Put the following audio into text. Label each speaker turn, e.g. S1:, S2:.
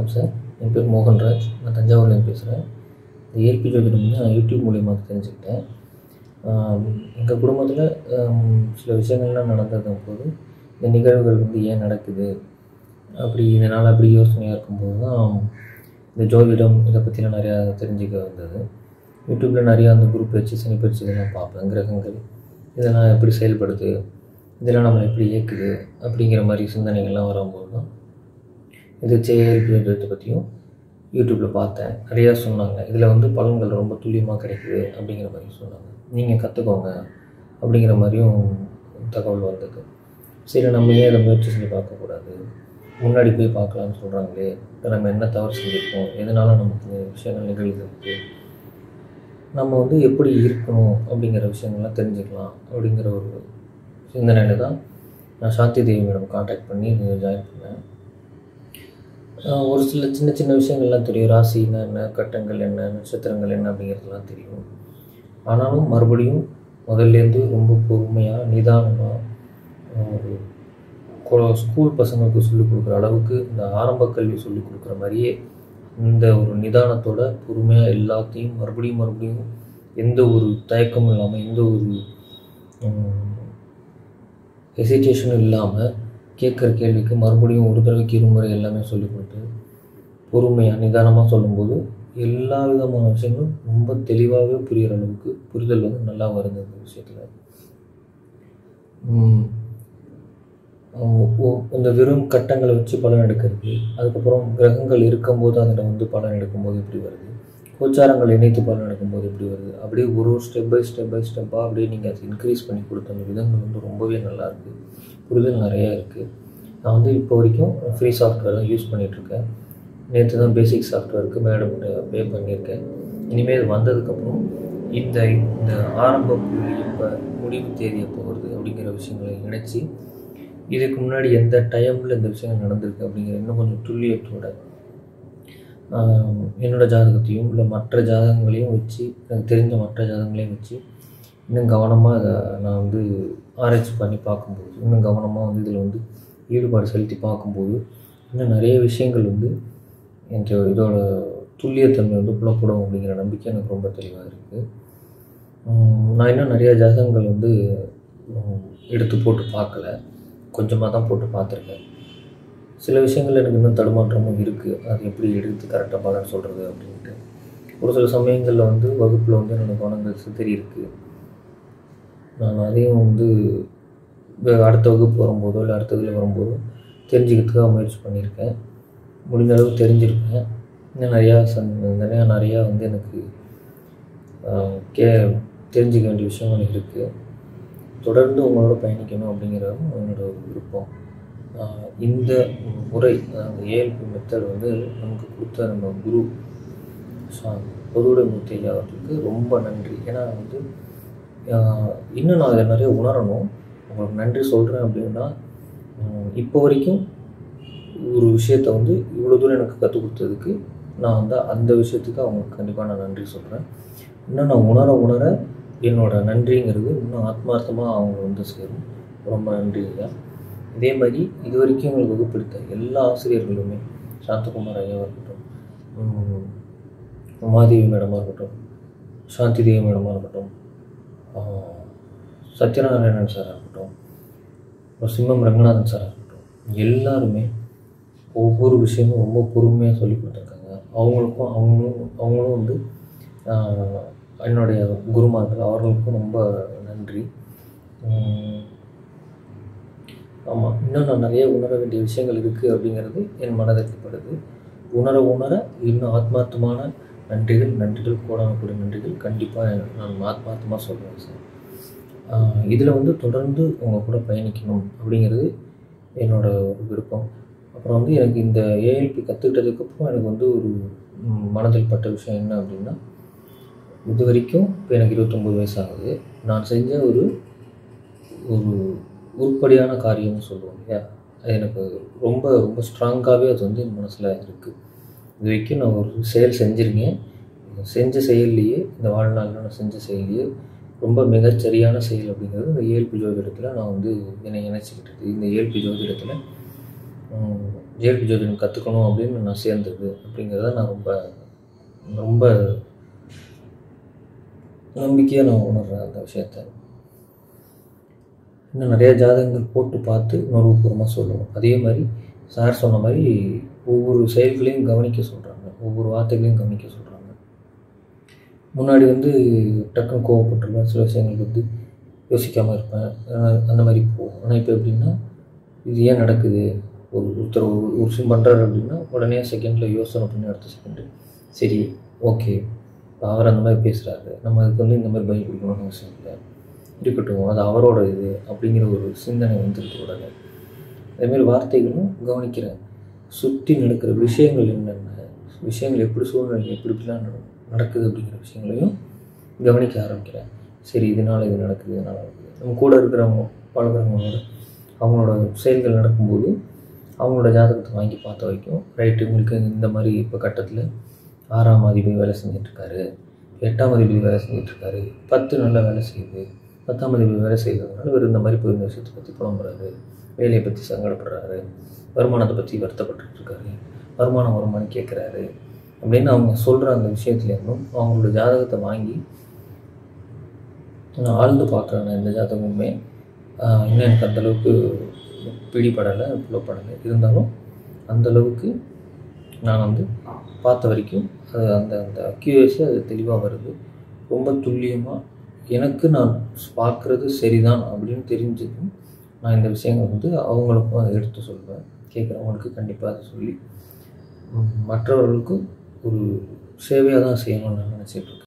S1: வணக்கம் சார் என் பேர் மோகன்ராஜ் நான் தஞ்சாவூர்லேருந்து பேசுகிறேன் இந்த ஏல்பி ஜோதிடம் வந்து நான் யூடியூப் மூலியமாக தெரிஞ்சுக்கிட்டேன் எங்கள் குடும்பத்தில் சில விஷயங்கள்லாம் நடந்தது போது இந்த நிகழ்வுகள் வந்து ஏன் நடக்குது அப்படி இதனால் அப்படி யோசனையாக இருக்கும்போது தான் இந்த ஜோதிடம் இதை பற்றிலாம் நிறையா தெரிஞ்சுக்க வந்தது யூடியூப்பில் நிறையா அந்த குரூப் வச்சு சனி பயிற்சி இதெல்லாம் பார்ப்பேன் கிரகங்கள் இதெல்லாம் எப்படி செயல்படுது இதெல்லாம் நம்மளை எப்படி இயக்குது அப்படிங்கிற மாதிரி சிந்தனைகள்லாம் வரும்போது தான் இது செயல்பி ஜோதிடத்தை பற்றியும் யூடியூப்பில் பார்த்தேன் நிறையா சொன்னாங்க இதில் வந்து பலன்கள் ரொம்ப துல்லியமாக கிடைக்குது அப்படிங்கிற மாதிரி சொன்னாங்க நீங்கள் கற்றுக்கோங்க அப்படிங்கிற மாதிரியும் தகவல் வந்தது சரி நம்ம ஏன் இதை முயற்சி செஞ்சு பார்க்கக்கூடாது முன்னாடி போய் பார்க்கலான்னு சொல்கிறாங்களே இப்போ நம்ம என்ன தவறு செஞ்சுருக்கோம் எதனால நமக்கு இந்த விஷயங்கள் நிகழ்கிறது நம்ம வந்து எப்படி இருக்கணும் அப்படிங்கிற விஷயங்கள்லாம் தெரிஞ்சுக்கலாம் அப்படிங்கிற ஒரு சிந்தனையில் தான் நான் சாந்தி தேவி மேடம் காண்டாக்ட் பண்ணி ஜாயின் பண்ணேன் ஒரு சில சின்ன சின்ன விஷயங்கள்லாம் தெரியும் ராசின்னா என்ன கட்டங்கள் என்ன நட்சத்திரங்கள் என்ன அப்படிங்கிறதுலாம் தெரியும் ஆனாலும் மறுபடியும் முதல்லேருந்து ரொம்ப பொறுமையாக நிதானமாக ஒரு ஸ்கூல் பசங்களுக்கு சொல்லிக் கொடுக்குற அளவுக்கு இந்த ஆரம்ப கல்வி சொல்லிக் கொடுக்குற மாதிரியே இந்த ஒரு நிதானத்தோட பொறுமையாக எல்லாத்தையும் மறுபடியும் மறுபடியும் எந்த ஒரு தயக்கமும் இல்லாமல் எந்த ஒரு ஹெசிடேஷனும் இல்லாமல் கேட்குற கேள்விக்கு மறுபடியும் ஒரு தடவைக்கு இருமுறை எல்லாமே சொல்லிக் கொடுத்து பொறுமையாக நிதானமாக சொல்லும்போது எல்லா விதமான விஷயங்களும் ரொம்ப தெளிவாகவே புரிகிற அளவுக்கு புரிதல் வந்து நல்லா வருது இந்த விஷயத்தில் இந்த வெறும் கட்டங்களை வச்சு பலன் எடுக்கிறது அதுக்கப்புறம் கிரகங்கள் இருக்கும்போது அதில் வந்து பலன் எடுக்கும்போது எப்படி வருது கோச்சாரங்கள் இணைத்து பலன் எடுக்கும்போது எப்படி வருது அப்படியே ஒரு ஒரு ஸ்டெப் பை ஸ்டெப் பை ஸ்டெப்பாக அப்படியே நீங்கள் அதை இன்க்ரீஸ் பண்ணி கொடுத்த அந்த விதங்கள் வந்து ரொம்பவே நல்லா இருக்குது புரிதல் நிறையா இருக்குது நான் வந்து இப்போ வரைக்கும் ஃப்ரீ சாஃப்ட்வேர் தான் யூஸ் பண்ணிகிட்ருக்கேன் நேற்று தான் பேசிக் சாஃப்ட்வேருக்கு மேடம் பே பண்ணியிருக்கேன் இனிமேல் வந்ததுக்கப்புறம் இந்த இந்த ஆரம்ப புள்ளி எப்போ முடிவு தேதி எப்போ வருது அப்படிங்கிற விஷயங்களை இணைச்சி இதுக்கு முன்னாடி எந்த டைமில் இந்த விஷயங்கள் நடந்திருக்கு அப்படிங்கிற இன்னும் கொஞ்சம் துல்லியத்தோட என்னோடய ஜாதகத்தையும் இல்லை மற்ற ஜாதகங்களையும் வச்சு எனக்கு தெரிஞ்ச மற்ற ஜாதகங்களையும் வச்சு இன்னும் கவனமாக அதை நான் வந்து ஆராய்ச்சி பண்ணி பார்க்கும்போது இன்னும் கவனமாக வந்து இதில் வந்து ஈடுபாடு செலுத்தி பார்க்கும்போது இன்னும் நிறைய விஷயங்கள் வந்து எனக்கு இதோட துல்லியத்தன்மை வந்து புலப்படும் அப்படிங்கிற நம்பிக்கை எனக்கு ரொம்ப தெளிவாக இருக்குது நான் இன்னும் நிறையா ஜாதகங்கள் வந்து எடுத்து போட்டு பார்க்கல கொஞ்சமாக தான் போட்டு பார்த்துருக்கேன் சில விஷயங்கள் எனக்கு இன்னும் தடுமாற்றமும் இருக்குது அது எப்படி எடுத்து கரெக்டாக பலன் சொல்கிறது அப்படின்ட்டு ஒரு சில சமயங்களில் வந்து வகுப்பில் வந்து என்னோடய கவனங்கள் சிதறி இருக்குது நான் அதையும் வந்து அடுத்த வகுப்பு வரும்போதோ இல்லை அடுத்த இதில் வரும்போதோ தெரிஞ்சுக்கிறதுக்காக முயற்சி பண்ணியிருக்கேன் முடிஞ்ச அளவு தெரிஞ்சிருக்கேன் இன்னும் நிறையா சந் நிறையா நிறையா வந்து எனக்கு கே தெரிஞ்சிக்க வேண்டிய விஷயங்கள் இருக்குது தொடர்ந்து உங்களோட பயணிக்கணும் அப்படிங்கிறதும் என்னோட ஒரு விருப்பம் இந்த முறை அந்த ஏஎல்பி மெத்தட் வந்து நமக்கு கொடுத்த நம்ம குரு பொதுவுடை மூர்த்தி ஐயா அவர்களுக்கு ரொம்ப நன்றி ஏன்னா வந்து இன்னும் நான் அதை நிறைய உணரணும் உங்களுக்கு நன்றி சொல்கிறேன் அப்படின்னா இப்போ வரைக்கும் ஒரு விஷயத்த வந்து இவ்வளோ தூரம் எனக்கு கற்றுக் கொடுத்ததுக்கு நான் வந்து அந்த விஷயத்துக்கு அவங்களுக்கு கண்டிப்பாக நான் நன்றி சொல்கிறேன் இன்னும் நான் உணர உணர என்னோடய நன்றிங்கிறது இன்னும் ஆத்மார்த்தமாக அவங்க வந்து சேரும் ரொம்ப நன்றி ஐயா இதே மாதிரி இது வரைக்கும் எங்களுக்கு வகுப்படுத்த எல்லா ஆசிரியர்களுமே சாந்தகுமார் ஐயாவாக இருக்கட்டும் உமாதேவி மேடமாக இருக்கட்டும் சாந்தி தேவி மேடமாக இருக்கட்டும் சத்யநாராயணன் சாராக இருக்கட்டும் சிம்மம் ரங்கநாதன் சாராக இருக்கட்டும் எல்லாருமே ஒவ்வொரு விஷயமும் ரொம்ப பொறுமையாக சொல்லி கொடுத்துருக்காங்க அவங்களுக்கும் அவங்களும் அவங்களும் வந்து என்னுடைய குருமார்கள் அவர்களுக்கும் ரொம்ப நன்றி ஆமாம் இன்னும் நான் நிறைய உணர வேண்டிய விஷயங்கள் இருக்குது அப்படிங்கிறது என் மனதிற்கு படுது உணர உணர இன்னும் ஆத்மார்த்தமான நன்றிகள் நன்றிகள் கோடான கூட நன்றிகள் கண்டிப்பாக நான் ஆத்மார்த்தமாக சொல்லுவேன் சார் இதில் வந்து தொடர்ந்து உங்கள் கூட பயணிக்கணும் அப்படிங்கிறது என்னோடய ஒரு விருப்பம் அப்புறம் வந்து எனக்கு இந்த ஏஎல்பி கற்றுக்கிட்டதுக்கப்புறம் எனக்கு வந்து ஒரு மனதில் பட்ட விஷயம் என்ன அப்படின்னா இது வரைக்கும் இப்போ எனக்கு இருபத்தொம்போது வயசு ஆகுது நான் செஞ்ச ஒரு ஒரு உருப்படியான காரியம்னு சொல்லுவோம் இல்லையா அது எனக்கு ரொம்ப ரொம்ப ஸ்ட்ராங்காகவே அது வந்து என் மனசில் இருக்குது இது வரைக்கும் நான் ஒரு செயல் செஞ்சுருக்கேன் செஞ்ச செயல்லையே இந்த வாழ்நாளில் நான் செஞ்ச செயலையே ரொம்ப மிகச்சரியான செயல் அப்படிங்கிறது இந்த ஏழ்பி ஜோதிடத்தில் நான் வந்து என்னை இணைச்சிக்கிட்டது இந்த ஏழ்பி ஜோதிடத்தில் ஜேபி ஜோதிடம் கற்றுக்கணும் அப்படின்னு நான் சேர்ந்தது அப்படிங்கிறத நான் ரொம்ப ரொம்ப நம்பிக்கையாக நான் உணர்றேன் அந்த விஷயத்த இன்னும் நிறைய ஜாதகங்கள் போட்டு பார்த்து உணர்வுபூர்வமாக சொல்லணும் அதே மாதிரி சார் சொன்ன மாதிரி ஒவ்வொரு செயல்களையும் கவனிக்க சொல்கிறாங்க ஒவ்வொரு வார்த்தைகளையும் கவனிக்க சொல்கிறாங்க முன்னாடி வந்து டக்குன்னு கோவப்பட்டுருவேன் சில விஷயங்கள் வந்து யோசிக்காமல் இருப்பேன் அஹ் அந்த மாதிரி போகும் ஆனால் இப்போ எப்படின்னா இது ஏன் நடக்குது ஒரு ஒருத்தர் ஒரு ஒரு விஷயம் பண்ணுறாரு அப்படின்னா உடனே செகண்டில் யோசனை பண்ணி அடுத்த செகண்டு சரி ஓகே இப்போ அவர் அந்த மாதிரி பேசுகிறாரு நம்ம அதுக்கு வந்து இந்த மாதிரி பயம் கொடுக்கணும்னு அவசியம் இல்லை இருக்கட்டும் அது அவரோட இது அப்படிங்கிற ஒரு சிந்தனை வந்துருக்கு உடனே அதேமாதிரி வார்த்தைகளும் கவனிக்கிறேன் சுற்றி நடக்கிற விஷயங்கள் என்னென்ன விஷயங்கள் எப்படி சூழ்நிலை எப்படி இப்படிலாம் நட- நடக்குது அப்படிங்கிற விஷயங்களையும் கவனிக்க ஆரம்பிக்கிறேன் சரி இதனால் இது நடக்குது இதனால் நடக்குது நம்ம கூட இருக்கிறவங்க பழகிறவங்களோட அவங்களோட செயல்கள் நடக்கும்போது அவங்களோட ஜாதகத்தை வாங்கி பார்த்த வரைக்கும் ரைட்டு உங்களுக்கு இந்த மாதிரி இப்போ கட்டத்தில் ஆறாம் அதிபதி வேலை செஞ்சிட்ருக்காரு எட்டாம் அதிபதி வேலை செஞ்சிட்ருக்காரு பத்து நல்லா வேலை செய்யுது பத்தாம் அதிபதி வேலை செய்கிறதுனால இவர் இந்த மாதிரி போய் இந்த விஷயத்தை பற்றி புலம்புறாரு வேலையை பற்றி சங்கடப்படுறாரு வருமானத்தை பற்றி வருத்தப்பட்டுட்டு இருக்காரு வருமானம் வருமானு கேட்குறாரு அப்படின்னு அவங்க சொல்கிற அந்த விஷயத்துலேருந்தும் அவங்களோட ஜாதகத்தை வாங்கி நான் ஆழ்ந்து பார்க்குறேன் நான் இந்த ஜாதகமுமே ஆஹ் இன்னும் எனக்கு அந்தளவுக்கு பிடிபடலை புலப்படலை இருந்தாலும் அந்தளவுக்கு நான் வந்து பார்த்த வரைக்கும் அது அந்த அந்த அக்யூரேசி அது தெளிவாக வருது ரொம்ப துல்லியமாக எனக்கு நான் பார்க்குறது சரிதான் அப்படின்னு தெரிஞ்சதும் நான் இந்த விஷயங்கள் வந்து அவங்களுக்கும் அதை எடுத்து சொல்வேன் கேட்குறவங்களுக்கு கண்டிப்பாக அதை சொல்லி ம், மற்றவர்களுக்கும் ஒரு சேவையாக தான் செய்யணும்னு நான் நினச்சிட்டு இருக்கேன்